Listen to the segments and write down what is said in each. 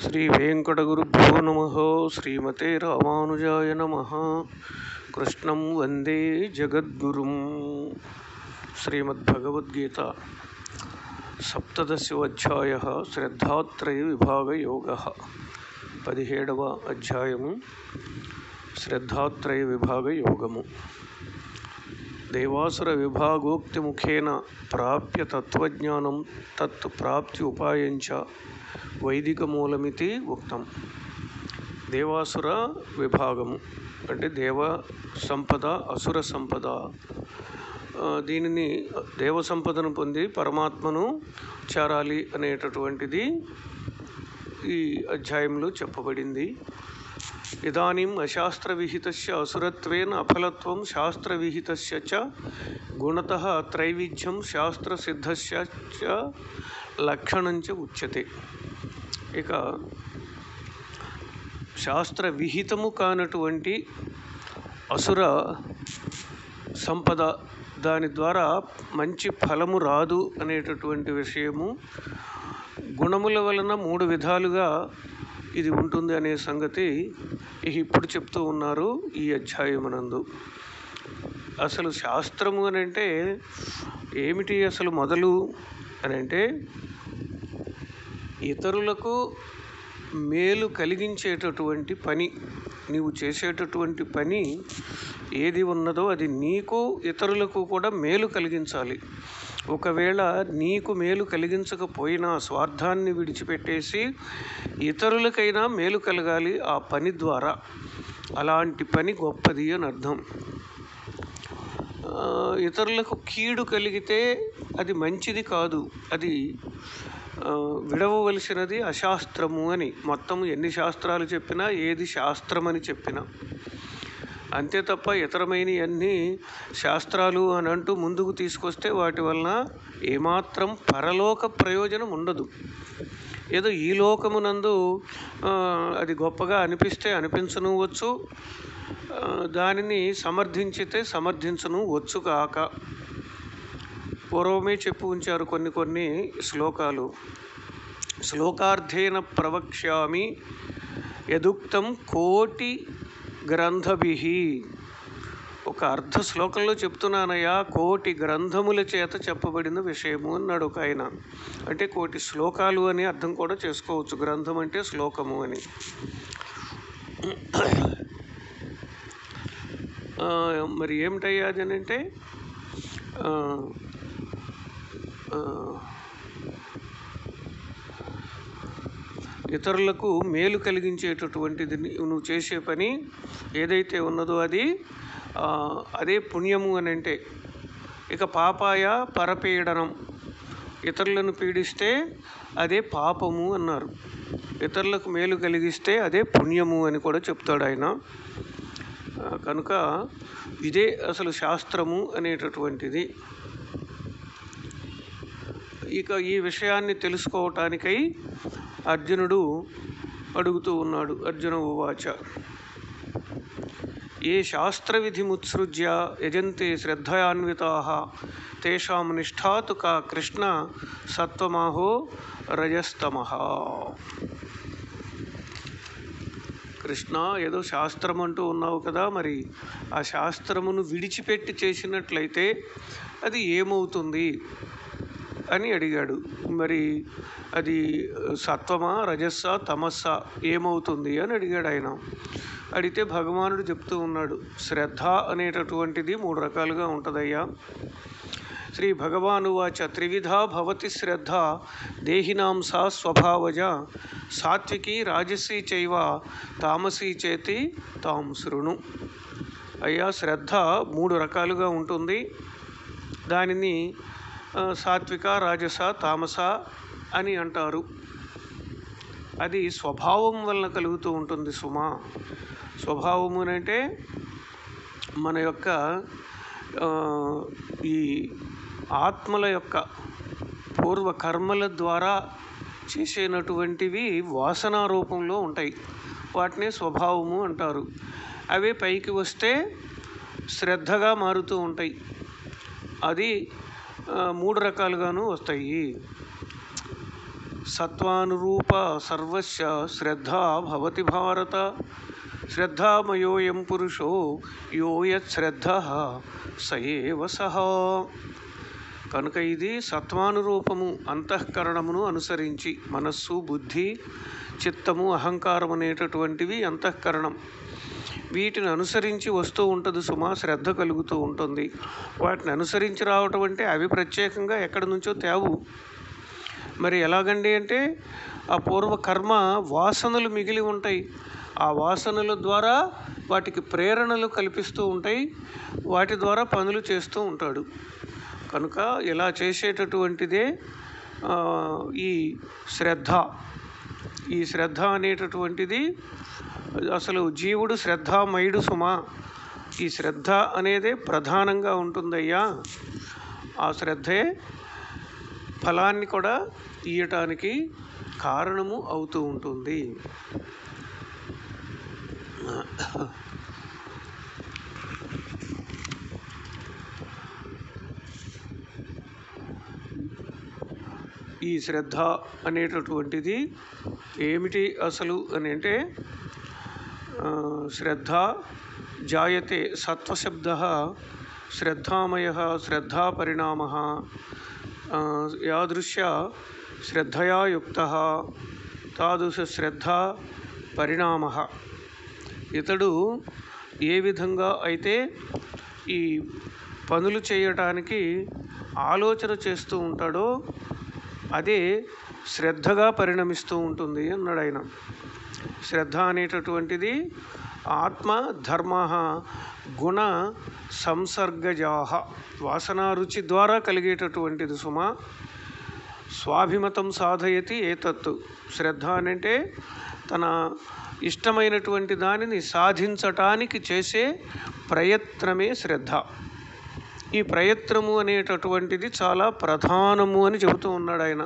శ్రీ వెంకటగురుభ్యో నమ శ్రీమతే రామానుజాయ నమ కృష్ణం వందే జగద్గురుం శ్రీమద్భగవద్గీత సప్తదశోధ్యాయ శ్రద్ధాత్రయ విభాగ యోగ పదిహేడవ అధ్యాయము శ్రద్ధాత్రయ విభాగ యోగము దేవాసుర విభాగోక్తి ముఖేన ప్రాప్య తత్వజ్ఞానం తత్ ప్రాప్తి ఉపాయంచ వైదిక మూలమితి ఉక్తం దేవాసుర విభాగము అంటే దేవ సంపద అసుర సంపద ఆ, దీనిని దేవ సంపదను పొంది పరమాత్మను చేరాలి అనేటటువంటిది ఈ అధ్యాయంలో చెప్పబడింది ఇదానీం అశాస్త్రవిహితస్య అసురత్వేన అఫలత్వం శాస్త్రవిహితస్య చ గుణతః త్రైవిధ్యం శాస్త్రసిద్ధస్య చ లక్షణం చ ఉచ్యతే ఇక శాస్త్ర విహితము కానటువంటి అసుర సంపద దాని ద్వారా మంచి ఫలము రాదు అనేటటువంటి విషయము గుణముల వలన మూడు విధాలుగా ఇది ఉంటుంది అనే సంగతి ఇక ఇప్పుడు చెప్తూ ఉన్నారు ఈ అధ్యాయమునందు అసలు శాస్త్రము అని అంటే ఏమిటి అసలు మొదలు అని అంటే ఇతరులకు మేలు కలిగించేటటువంటి పని నీవు చేసేటటువంటి పని ఏది ఉన్నదో అది నీకు ఇతరులకు కూడా మేలు కలిగించాలి ఒకవేళ నీకు మేలు కలిగించకపోయినా స్వార్థాన్ని విడిచిపెట్టేసి ఇతరులకైనా మేలు కలగాలి ఆ పని ద్వారా అలాంటి పని గొప్పది అని అర్థం ఆ, ఇతరులకు కీడు కలిగితే అది మంచిది కాదు అది ఆ, విడవవలసినది అశాస్త్రము అని మొత్తం ఎన్ని శాస్త్రాలు చెప్పినా ఏది శాస్త్రం అని చెప్పినా అంతే తప్ప ఇతరమైన అన్ని శాస్త్రాలు అని అంటూ ముందుకు తీసుకొస్తే వాటి వలన ఏమాత్రం పరలోక ప్రయోజనం ఉండదు ఏదో ఈ లోకమునందు ఆ, అది గొప్పగా అనిపిస్తే అనిపించనువచ్చు ఆ, దానిని సమర్థించితే సమర్థించను వచ్చు కాక పూర్వమే చెప్పు ఉంచారు కొన్ని కొన్ని శ్లోకాలు శ్లోకార్థేన ప్రవక్ష్యామి యదుక్తం కోటి గ్రంథభి ఒక అర్ధ శ్లోకంలో చెప్తున్నానయ్యా కోటి గ్రంథముల చేత చెప్పబడిన విషయము అన్నాడు ఒక ఆయన అంటే కోటి శ్లోకాలు అని అర్థం కూడా చేసుకోవచ్చు గ్రంథం అంటే శ్లోకము అని ఆ, మరి ఏమిటయ్యా అది అని అంటే ఆ, ఆ, ఇతరులకు మేలు కలిగించేటటువంటిది నీ- నువ్వు చేసే పని ఏదైతే ఉన్నదో అది ఆ, అదే పుణ్యము అని అంటే ఇక పాపాయ పరపీడనం ఇతరులను పీడిస్తే అదే పాపము అన్నారు ఇతరులకు మేలు కలిగిస్తే అదే పుణ్యము అని కూడా చెప్తాడు ఆయన ఆ, కనుక ఇదే అసలు శాస్త్రము అనేటటువంటిది ఇక ఈ విషయాన్ని తెలుసుకోవటానికై అర్జునుడు అడుగుతూ ఉన్నాడు అర్జున ఉవాచ ఏ శాస్త్రవిధిముత్సృజ్య యజంతే శ్రద్ధయాన్వితా తేషాం నిష్ఠాతు కా కృష్ణ సత్వమాహో రజస్తమ కృష్ణ ఏదో శాస్త్రం అంటూ ఉన్నావు కదా మరి ఆ శాస్త్రమును విడిచిపెట్టి చేసినట్లయితే అది ఏమవుతుంది అని అడిగాడు మరి అది సత్వమా రజస్సా తమస్సా ఏమవుతుంది అని అడిగాడు ఆయన అడిగితే భగవానుడు చెప్తూ ఉన్నాడు శ్రద్ధ అనేటటువంటిది మూడు రకాలుగా ఉంటుందయ్యా శ్రీ భగవానువాచ త్రివిధా భవతి శ్రద్ధ దేహినాం సా స్వభావజ సాత్వికి రాజసీ చైవ తామసీ చేతి తాం శృణు అయ్యా శ్రద్ధ మూడు రకాలుగా ఉంటుంది దానిని ఆ, సాత్విక రాజస తామస అని అంటారు అది స్వభావం వలన కలుగుతూ ఉంటుంది సుమా స్వభావము అని అంటే మన యొక్క ఆ, ఈ ఆత్మల యొక్క పూర్వ కర్మల ద్వారా చేసేనటువంటివి వాసనా రూపంలో ఉంటాయి వాటిని స్వభావము అంటారు అవే పైకి వస్తే శ్రద్ధగా మారుతూ ఉంటాయి అది ఆ, మూడు రకాలుగాను వస్తాయి సత్వానురూప సర్వస్య శ్రద్ధ భవతి భారత శ్రద్ధామయోయం పురుషో యో యత్ శ్రద్ధ సయేవ సహా కనుక ఇది సత్వానురూపము అంతఃకరణమును అనుసరించి మనస్సు బుద్ధి చిత్తము అహంకారం అనేటటువంటివి అంతఃకరణం వీటిని అనుసరించి వస్తూ ఉంటుంది సుమా శ్రద్ధ కలుగుతూ ఉంటుంది వాటిని అనుసరించి రావటం అంటే అవి ప్రత్యేకంగా ఎక్కడి నుంచో తేవు మరి ఎలాగండి అంటే ఆ పూర్వ కర్మ వాసనలు మిగిలి ఉంటాయి ఆ వాసనల ద్వారా వాటికి ప్రేరణలు కల్పిస్తూ ఉంటాయి వాటి ద్వారా పనులు చేస్తూ ఉంటాడు కనుక ఇలా చేసేటటువంటిదే ఆ, ఈ శ్రద్ధ ఈ శ్రద్ధ అనేటటువంటిది అసలు జీవుడు శ్రద్ధామయుడు సుమా ఈ శ్రద్ధ అనేదే ప్రధానంగా ఉంటుందయ్యా ఆ శ్రద్ధే ఫలాన్ని కూడా ఇయ్యటానికి కారణము అవుతూ ఉంటుంది ఈ శ్రద్ధ అనేటటువంటిది ఏమిటి అసలు అని అంటే ఆ, శ్రద్ధ జాయతే సత్వశబ్ద శ్రద్ధామయ శ్రద్ధాపరిణామ యాదృశ్య శ్రద్ధయా యుక్త తాదృశ శ్రద్ధ పరిణామ ఇతడు ఏ విధంగా అయితే ఈ పనులు చేయటానికి ఆలోచన చేస్తూ ఉంటాడో అదే శ్రద్ధగా పరిణమిస్తూ ఉంటుంది అన్నాడు ఆయన శ్రద్ధ అనేటటువంటిది ఆత్మ ధర్మ గుణ సంసర్గజాహ వాసనారుచి ద్వారా కలిగేటటువంటిది సుమ స్వాభిమతం సాధయతి ఏతత్తు శ్రద్ధ అని అంటే తన ఇష్టమైనటువంటి దానిని సాధించటానికి చేసే ప్రయత్నమే శ్రద్ధ ఈ ప్రయత్నము అనేటటువంటిది చాలా ప్రధానము అని చెబుతూ ఉన్నాడు ఆయన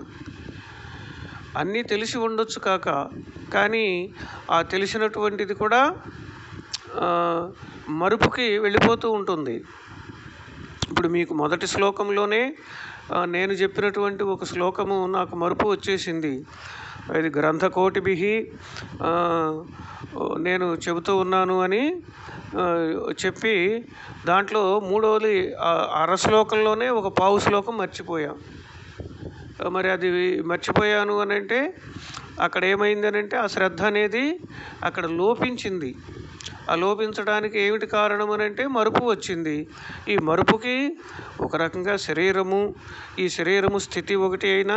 అన్నీ తెలిసి ఉండొచ్చు కాక కానీ ఆ తెలిసినటువంటిది కూడా ఆ, మరుపుకి వెళ్ళిపోతూ ఉంటుంది ఇప్పుడు మీకు మొదటి శ్లోకంలోనే ఆ, నేను చెప్పినటువంటి ఒక శ్లోకము నాకు మరుపు వచ్చేసింది ఇది గ్రంథకోటిభి ఆ, నేను చెబుతూ ఉన్నాను అని ఆ, చెప్పి దాంట్లో మూడవది ఆ అర శ్లోకంలోనే ఒక పావు శ్లోకం మర్చిపోయాం మరి అది మర్చిపోయాను అని అంటే అక్కడ ఏమైంది అని అంటే ఆ శ్రద్ధ అనేది అక్కడ లోపించింది ఆ లోపించడానికి ఏమిటి కారణం అని అంటే మరుపు వచ్చింది ఈ మరుపుకి ఒక రకంగా శరీరము ఈ శరీరము స్థితి ఒకటి అయినా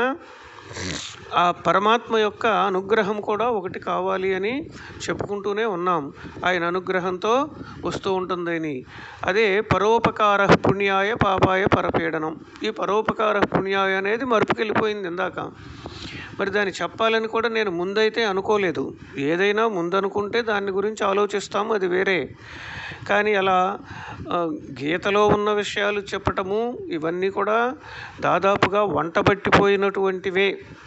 ఆ పరమాత్మ యొక్క అనుగ్రహం కూడా ఒకటి కావాలి అని చెప్పుకుంటూనే ఉన్నాం ఆయన అనుగ్రహంతో వస్తూ ఉంటుందని అదే పరోపకార పుణ్యాయ పాపాయ పరపీడనం ఈ పరోపకార పుణ్యాయ అనేది మరుపుకెళ్ళిపోయింది ఇందాక మరి దాన్ని చెప్పాలని కూడా నేను ముందైతే అనుకోలేదు ఏదైనా ముందనుకుంటే దాని గురించి ఆలోచిస్తాము అది వేరే కానీ అలా ఆ, గీతలో ఉన్న విషయాలు చెప్పటము ఇవన్నీ కూడా దాదాపుగా వంటబట్టిపోయినటువంటివే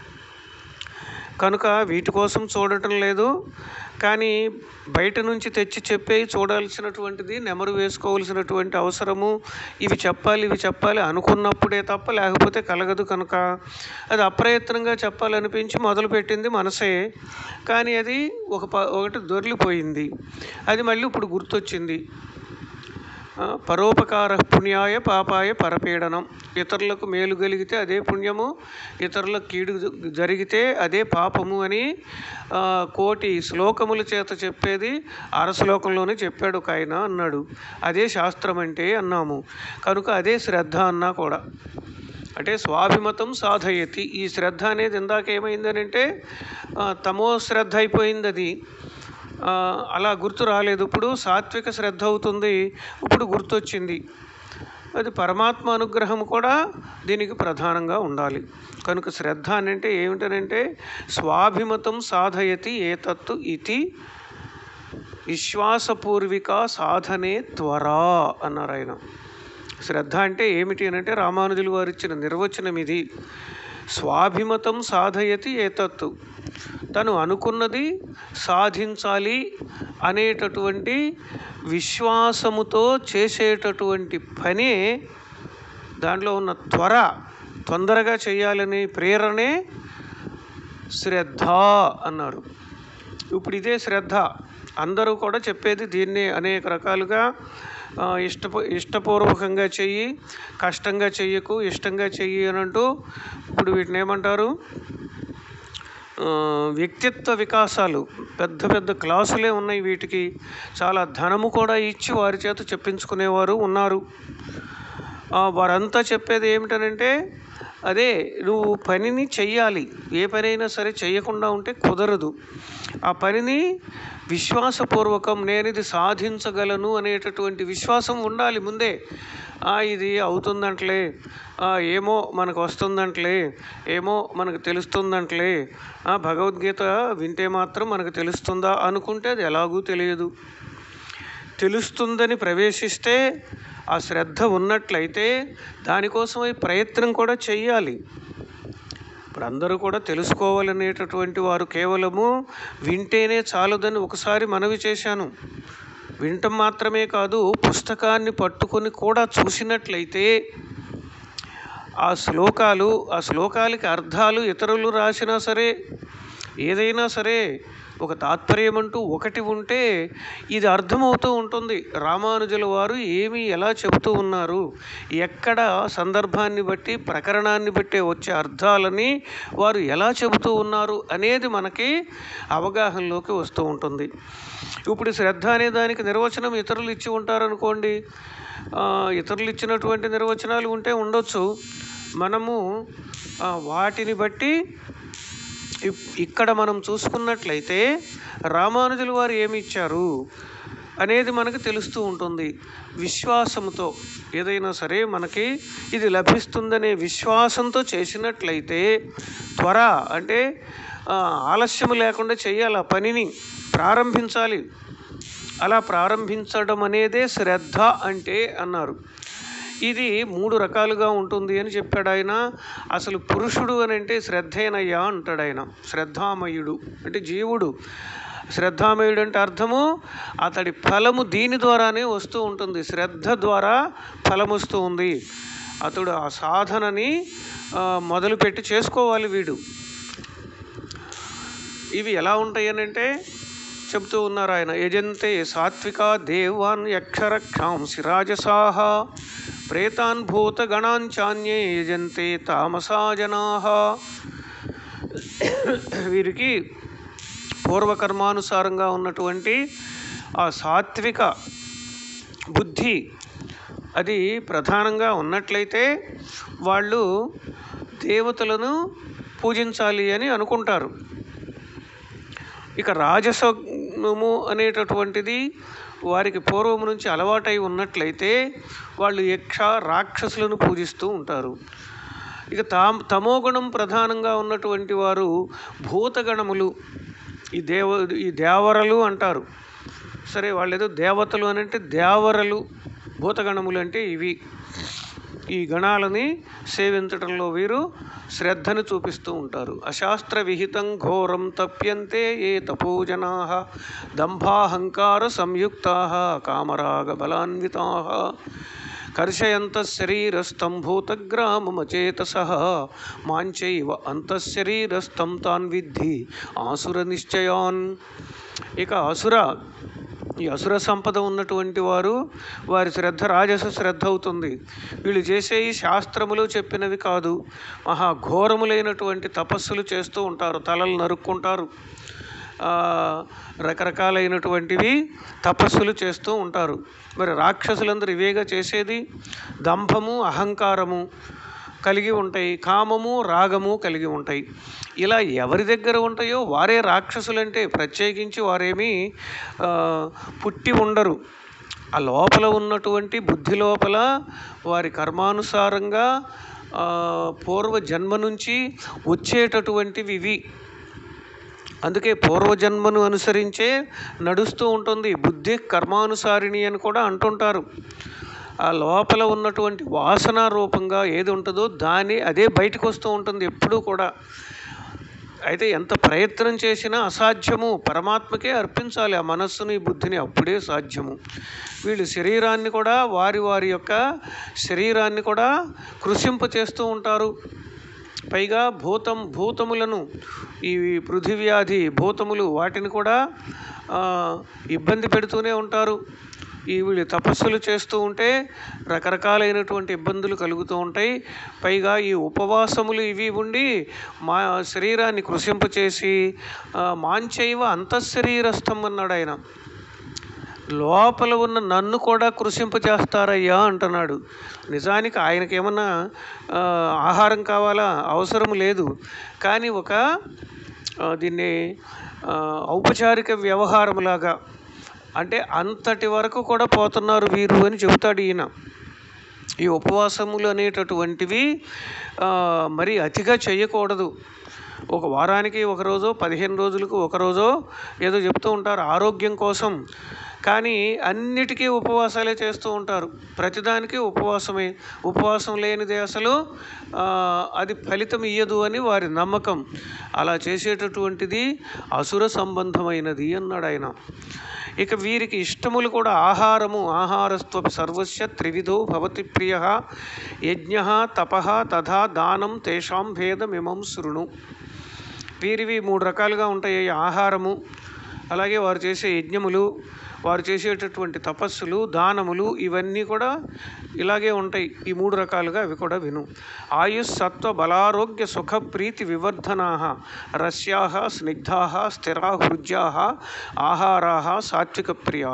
కనుక వీటి కోసం చూడటం లేదు కానీ బయట నుంచి తెచ్చి చెప్పే చూడాల్సినటువంటిది నెమరు వేసుకోవాల్సినటువంటి అవసరము ఇవి చెప్పాలి ఇవి చెప్పాలి అనుకున్నప్పుడే తప్ప లేకపోతే కలగదు కనుక అది అప్రయత్నంగా చెప్పాలనిపించి మొదలుపెట్టింది మనసే కానీ అది ఒక ప ఒకటి దొరికిపోయింది అది మళ్ళీ ఇప్పుడు గుర్తొచ్చింది ఆ, పరోపకార పుణ్యాయ పాపాయ పరపీడనం ఇతరులకు మేలు కలిగితే అదే పుణ్యము ఇతరులకు కీడు జరిగితే అదే పాపము అని ఆ, కోటి శ్లోకముల చేత చెప్పేది అర శ్లోకంలోనే చెప్పాడు ఒక ఆయన అన్నాడు అదే శాస్త్రం అంటే అన్నాము కనుక అదే శ్రద్ధ అన్నా కూడా అంటే స్వాభిమతం సాధయతి ఈ శ్రద్ధ అనేది ఇందాక ఏమైందని అంటే ఆ, తమో శ్రద్ధ అయిపోయింది అది ఆ, అలా గుర్తు రాలేదు ఇప్పుడు సాత్విక శ్రద్ధ అవుతుంది ఇప్పుడు గుర్తొచ్చింది అది పరమాత్మ అనుగ్రహం కూడా దీనికి ప్రధానంగా ఉండాలి కనుక శ్రద్ధ అని అంటే ఏమిటనంటే స్వాభిమతం సాధయతి ఏతత్తు ఇది విశ్వాసపూర్విక సాధనే త్వరా అన్నారు ఆయన శ్రద్ధ అంటే ఏమిటి అని అంటే రామానుజులు వారు ఇచ్చిన నిర్వచనం ఇది స్వాభిమతం సాధయతి ఏతత్తు తను అనుకున్నది సాధించాలి అనేటటువంటి విశ్వాసముతో చేసేటటువంటి పనే దాంట్లో ఉన్న త్వర తొందరగా చేయాలనే ప్రేరణే శ్రద్ధ అన్నారు ఇప్పుడు ఇదే శ్రద్ధ అందరూ కూడా చెప్పేది దీన్ని అనేక రకాలుగా ఆ, ఇష్టపూ ఇష్టపూర్వకంగా చెయ్యి కష్టంగా చెయ్యకు ఇష్టంగా చెయ్యి అని అంటూ ఇప్పుడు వీటిని ఏమంటారు ఆ, వ్యక్తిత్వ వికాసాలు పెద్ద పెద్ద క్లాసులే ఉన్నాయి వీటికి చాలా ధనము కూడా ఇచ్చి వారి చేత చెప్పించుకునేవారు ఉన్నారు ఆ, వారంతా చెప్పేది ఏమిటనంటే అదే నువ్వు పనిని చెయ్యాలి ఏ పనైనా సరే చేయకుండా ఉంటే కుదరదు ఆ పనిని విశ్వాసపూర్వకం నేను ఇది సాధించగలను అనేటటువంటి విశ్వాసం ఉండాలి ముందే ఆ, ఇది అవుతుందంటలే ఆ, ఏమో మనకు వస్తుందంటలే ఏమో మనకు తెలుస్తుందంటలే ఆ, భగవద్గీత వింటే మాత్రం మనకు తెలుస్తుందా అనుకుంటే అది ఎలాగూ తెలియదు తెలుస్తుందని ప్రవేశిస్తే ఆ శ్రద్ధ ఉన్నట్లయితే దానికోసమై ప్రయత్నం కూడా చెయ్యాలి ఇప్పుడు అందరూ కూడా తెలుసుకోవాలనేటటువంటి వారు కేవలము వింటేనే చాలదని ఒకసారి మనవి చేశాను వినటం మాత్రమే కాదు పుస్తకాన్ని పట్టుకొని కూడా చూసినట్లయితే ఆ శ్లోకాలు ఆ శ్లోకాలకి అర్థాలు ఇతరులు రాసినా సరే ఏదైనా సరే ఒక తాత్పర్యం అంటూ ఒకటి ఉంటే ఇది అర్థమవుతూ ఉంటుంది రామానుజుల వారు ఏమి ఎలా చెబుతూ ఉన్నారు ఎక్కడ సందర్భాన్ని బట్టి ప్రకరణాన్ని బట్టి వచ్చే అర్థాలని వారు ఎలా చెబుతూ ఉన్నారు అనేది మనకి అవగాహనలోకి వస్తూ ఉంటుంది ఇప్పుడు శ్రద్ధ అనే దానికి నిర్వచనం ఇతరులు ఇచ్చి ఉంటారనుకోండి ఆ, ఇతరులు ఇచ్చినటువంటి నిర్వచనాలు ఉంటే ఉండొచ్చు మనము ఆ, వాటిని బట్టి ఇప్- ఇక్కడ మనం చూసుకున్నట్లయితే రామానుజుల వారు ఏమి ఇచ్చారు అనేది మనకు తెలుస్తూ ఉంటుంది విశ్వాసంతో ఏదైనా సరే మనకి ఇది లభిస్తుందనే విశ్వాసంతో చేసినట్లయితే త్వర అంటే ఆ, ఆలస్యం లేకుండా చేయాలి ఆ పనిని ప్రారంభించాలి అలా ప్రారంభించడం అనేదే శ్రద్ధ అంటే అన్నారు ఇది మూడు రకాలుగా ఉంటుంది అని చెప్పాడు ఆయన అసలు పురుషుడు అని అంటే శ్రద్ధేనయ్యా అంటాడు ఆయన శ్రద్ధామయుడు అంటే జీవుడు శ్రద్ధామయుడు అంటే అర్థము అతడి ఫలము దీని ద్వారానే వస్తూ ఉంటుంది శ్రద్ధ ద్వారా ఫలం వస్తూ ఉంది అతడు ఆ సాధనని ఆ, మొదలుపెట్టి చేసుకోవాలి వీడు ఇవి ఎలా ఉంటాయి అని అంటే చెబుతూ ఉన్నారు ఆయన యజంతే సాత్విక దేవాన్ యక్షరక్షాంసి రాజసాహ ప్రేతాన్ భూత గణాంచాన్యే యజంతే తామసా జనాహ వీరికి పూర్వకర్మానుసారంగా ఉన్నటువంటి ఆ సాత్విక బుద్ధి అది ప్రధానంగా ఉన్నట్లయితే వాళ్ళు దేవతలను పూజించాలి అని అనుకుంటారు ఇక రాజసము అనేటటువంటిది వారికి పూర్వం నుంచి అలవాటై ఉన్నట్లయితే వాళ్ళు యక్ష రాక్షసులను పూజిస్తూ ఉంటారు ఇక తామ్ తమోగుణం ప్రధానంగా ఉన్నటువంటి వారు భూతగణములు ఈ దేవ ఈ దేవరలు అంటారు సరే వాళ్ళు ఏదో దేవతలు అని అంటే దేవరలు భూతగణములు అంటే ఇవి ఈ గణాలని సేవించడంలో వీరు శ్రద్ధను చూపిస్తూ ఉంటారు అశాస్త్ర విహితం ఘోరం తప్యంతే ఏ తపోజనా దంభాహంకార సంయుక్తా కామరాగ బలాన్వితా కర్షయంత శరీరస్థం భూతగ్రామమచేతస మాంచైవ అంతఃశరీరస్థం తాన్ విద్ధి ఆసుర నిశ్చయాన్ ఇక అసుర ఈ అసుర సంపద ఉన్నటువంటి వారు వారి శ్రద్ధ రాజస శ్రద్ధ అవుతుంది వీళ్ళు చేసే ఈ శాస్త్రములు చెప్పినవి కాదు మహా ఘోరములైనటువంటి తపస్సులు చేస్తూ ఉంటారు తలలు నరుక్కుంటారు ఆ, రకరకాలైనటువంటివి తపస్సులు చేస్తూ ఉంటారు మరి రాక్షసులందరూ ఇవేగా చేసేది దంభము అహంకారము కలిగి ఉంటాయి కామము రాగము కలిగి ఉంటాయి ఇలా ఎవరి దగ్గర ఉంటాయో వారే రాక్షసులంటే ప్రత్యేకించి వారేమీ ఆ, పుట్టి ఉండరు ఆ లోపల ఉన్నటువంటి బుద్ధి లోపల వారి కర్మానుసారంగా ఆ, పూర్వ జన్మ నుంచి వచ్చేటటువంటివి ఇవి అందుకే పూర్వజన్మను అనుసరించే నడుస్తూ ఉంటుంది బుద్ధి కర్మానుసారిణి అని కూడా అంటుంటారు ఆ లోపల ఉన్నటువంటి వాసన రూపంగా ఏది ఉంటుందో దాని అదే బయటకు వస్తూ ఉంటుంది ఎప్పుడూ కూడా అయితే ఎంత ప్రయత్నం చేసినా అసాధ్యము పరమాత్మకే అర్పించాలి ఆ మనస్సుని బుద్ధిని అప్పుడే సాధ్యము వీళ్ళు శరీరాన్ని కూడా వారి వారి యొక్క శరీరాన్ని కూడా కృషింప చేస్తూ ఉంటారు పైగా భూతం భూతములను ఈ పృథివ్యాధి భూతములు వాటిని కూడా ఆ, ఇబ్బంది పెడుతూనే ఉంటారు ఈ వీళ్ళు తపస్సులు చేస్తూ ఉంటే రకరకాలైనటువంటి ఇబ్బందులు కలుగుతూ ఉంటాయి పైగా ఈ ఉపవాసములు ఇవి ఉండి మా శరీరాన్ని కృషింపచేసి ఆ, మాంచైవ అంతఃశరీరస్థం అన్నాడు ఆయన లోపల ఉన్న నన్ను కూడా కృషింపజేస్తారయ్యా అంటున్నాడు నిజానికి ఆయనకి ఏమన్నా ఆ, ఆహారం కావాలా అవసరం లేదు కానీ ఒక ఆ, దీన్ని ఆ, ఔపచారిక వ్యవహారంలాగా అంటే అంతటి వరకు కూడా పోతున్నారు వీరు అని చెబుతాడు ఈయన ఈ ఉపవాసములు అనేటటువంటివి ఆ, మరి అతిగా చేయకూడదు ఒక వారానికి ఒక రోజు పదిహేను రోజులకు ఒక రోజో ఏదో చెప్తూ ఉంటారు ఆరోగ్యం కోసం కానీ అన్నిటికీ ఉపవాసాలే చేస్తూ ఉంటారు ప్రతిదానికి ఉపవాసమే ఉపవాసం లేనిది అసలు ఆ, అది ఫలితం ఇయ్యదు అని వారి నమ్మకం అలా చేసేటటువంటిది అసుర సంబంధమైనది అన్నాడు ఆయన ఇక వీరికి ఇష్టములు కూడా ఆహారము ఆహారస్త్వ సర్వస్య త్రివిధో భవతి ప్రియ యజ్ఞ తప తథా దానం తేషాం భేదమిమం శృణు వీరివి మూడు రకాలుగా ఉంటాయి ఆహారము అలాగే వారు చేసే యజ్ఞములు వారు చేసేటటువంటి తపస్సులు దానములు ఇవన్నీ కూడా ఇలాగే ఉంటాయి ఈ మూడు రకాలుగా అవి కూడా విను ఆయుష్ సత్వ బలారోగ్య సుఖ ప్రీతి వివర్ధనా రస్యా స్నిగ్ధా స్థిరా హృజ్యా ఆహారా సాత్విక ప్రియా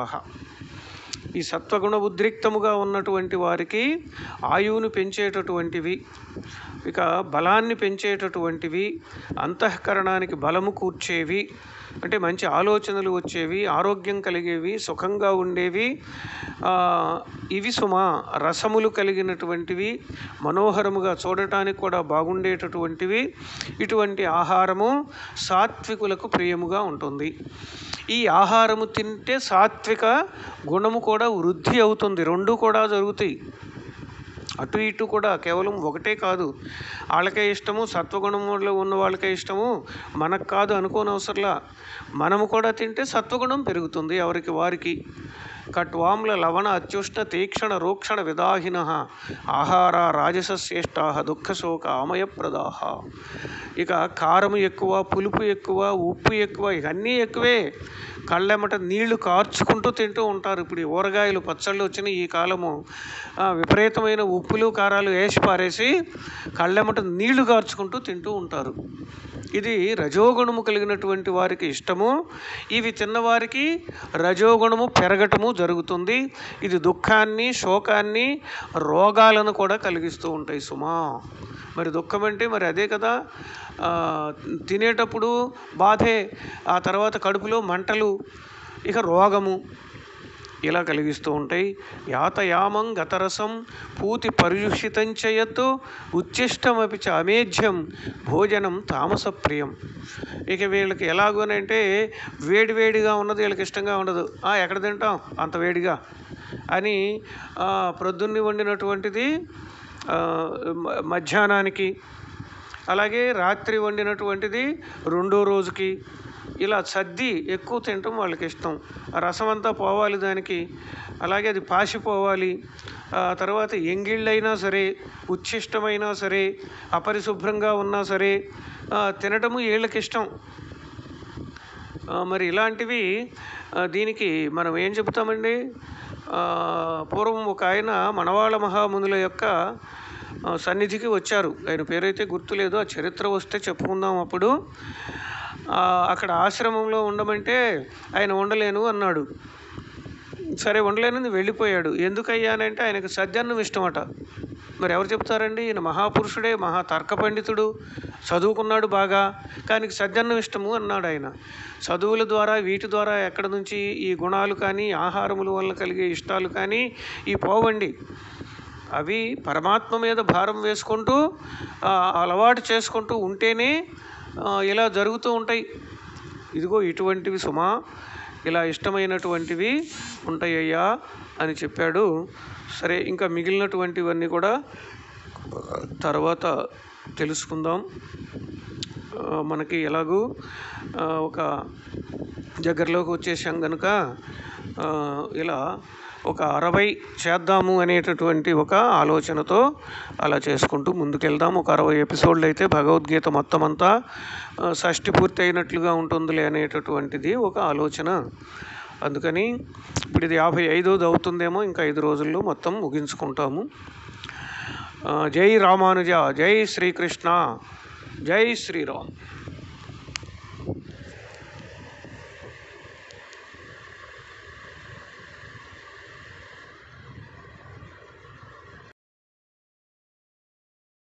ఈ సత్వగుణ ఉద్రిక్తముగా ఉన్నటువంటి వారికి ఆయువును పెంచేటటువంటివి ఇక బలాన్ని పెంచేటటువంటివి అంతఃకరణానికి బలము కూర్చేవి అంటే మంచి ఆలోచనలు వచ్చేవి ఆరోగ్యం కలిగేవి సుఖంగా ఉండేవి ఆ, ఇవి సుమ రసములు కలిగినటువంటివి మనోహరముగా చూడటానికి కూడా బాగుండేటటువంటివి ఇటువంటి ఆహారము సాత్వికులకు ప్రియముగా ఉంటుంది ఈ ఆహారము తింటే సాత్విక గుణము కూడా వృద్ధి అవుతుంది రెండు కూడా జరుగుతాయి అటు ఇటు కూడా కేవలం ఒకటే కాదు వాళ్ళకే ఇష్టము సత్వగుణంలో ఉన్న వాళ్ళకే ఇష్టము మనకు కాదు అనుకోనవసరంలా మనము కూడా తింటే సత్వగుణం పెరుగుతుంది ఎవరికి వారికి కట్వాంల లవణ అత్యుష్ణ తీక్షణ రోక్షణ విదాహిన ఆహార రాజసశ్రేష్టా దుఃఖశోక ఆమయప్రదాహ ఇక కారము ఎక్కువ పులుపు ఎక్కువ ఉప్పు ఎక్కువ ఇవన్నీ ఎక్కువే కళ్ళెమట నీళ్లు కార్చుకుంటూ తింటూ ఉంటారు ఇప్పుడు ఈ ఊరగాయలు పచ్చళ్ళు వచ్చిన ఈ కాలము ఆ, విపరీతమైన ఉప్పులు కారాలు వేసి పారేసి కళ్ళెమట నీళ్లు కార్చుకుంటూ తింటూ ఉంటారు ఇది రజోగుణము కలిగినటువంటి వారికి ఇష్టము ఇవి తిన్నవారికి రజోగుణము పెరగటము జరుగుతుంది ఇది దుఃఖాన్ని శోకాన్ని రోగాలను కూడా కలిగిస్తూ ఉంటాయి సుమా మరి దుఃఖం అంటే మరి అదే కదా ఆ, తినేటప్పుడు బాధే ఆ తర్వాత కడుపులో మంటలు ఇక రోగము ఇలా కలిగిస్తూ ఉంటాయి యాతయామం గతరసం పూతి పర్యుషితంచయత్తు ఉచ్ఛిష్టమపి చ అమేధ్యం భోజనం తామసప్రియం ఇక వీళ్ళకి ఎలాగోనంటే వేడి వేడిగా ఉన్నది వీళ్ళకి ఇష్టంగా ఉండదు "ఆ, ఎక్కడ తింటాం అంత వేడిగా అని ఆ, ప్రొద్దున్ని వండినటువంటిది ఆ, మ- మధ్యాహ్నానికి అలాగే రాత్రి వండినటువంటిది రెండో రోజుకి ఇలా సర్ది ఎక్కువ తినటం వాళ్ళకి ఇష్టం ఆ రసం అంతా పోవాలి దానికి అలాగే అది పాసిపోవాలి ఆ తర్వాత ఎంగిళ్ళైనా సరే ఉచ్ఛిష్టమైనా సరే అపరిశుభ్రంగా ఉన్నా సరే ఆ, తినటము వీళ్ళకి ఇష్టం ఆ, మరి ఇలాంటివి ఆ, దీనికి మనం ఏం చెప్తామండి ఆ, పూర్వం ఒక ఆయన మనవాళ మహామునుల యొక్క ఆ, సన్నిధికి వచ్చారు ఆయన పేరైతే గుర్తులేదు ఆ చరిత్ర వస్తే చెప్పుకుందాం అప్పుడు ఆ, అక్కడ ఆశ్రమంలో ఉండమంటే ఆయన ఉండలేను అన్నాడు సరే ఉండలేనని వెళ్ళిపోయాడు ఎందుకయ్యానంటే ఆయనకు సద్యన్నం ఇష్టమట మరి ఎవరు చెప్తారండి ఈయన మహాపురుషుడే మహా తర్క పండితుడు చదువుకున్నాడు బాగా కానీ సద్యన్నం ఇష్టము అన్నాడు ఆయన చదువుల ద్వారా వీటి ద్వారా ఎక్కడి నుంచి ఈ గుణాలు కానీ ఆహారముల వల్ల కలిగే ఇష్టాలు కానీ ఈ పోవండి అవి పరమాత్మ మీద భారం వేసుకుంటూ ఆ, అలవాటు చేసుకుంటూ ఉంటేనే ఆ, ఇలా జరుగుతూ ఉంటాయి ఇదిగో ఇటువంటివి సుమా ఇలా ఇష్టమైనటువంటివి ఉంటాయ్యా అని చెప్పాడు సరే ఇంకా మిగిలినటువంటివన్నీ కూడా తర్వాత తెలుసుకుందాం ఆ, మనకి ఎలాగూ ఆ, ఒక దగ్గరలోకి వచ్చేసాం కనుక ఆ, ఇలా ఒక అరవై చేద్దాము అనేటటువంటి ఒక ఆలోచనతో అలా చేసుకుంటూ ముందుకెళ్దాం ఒక అరవై ఎపిసోడ్లు అయితే భగవద్గీత మొత్తం అంతా ఆ, షష్ఠి పూర్తి అయినట్లుగా ఉంటుందిలే అనేటటువంటిది ఒక ఆలోచన అందుకని ఇప్పుడు ఇది యాభై ఐదోది అవుతుందేమో ఇంకా ఐదు రోజుల్లో మొత్తం ముగించుకుంటాము ఆ, జై రామానుజ జై శ్రీకృష్ణ జై శ్రీరామ్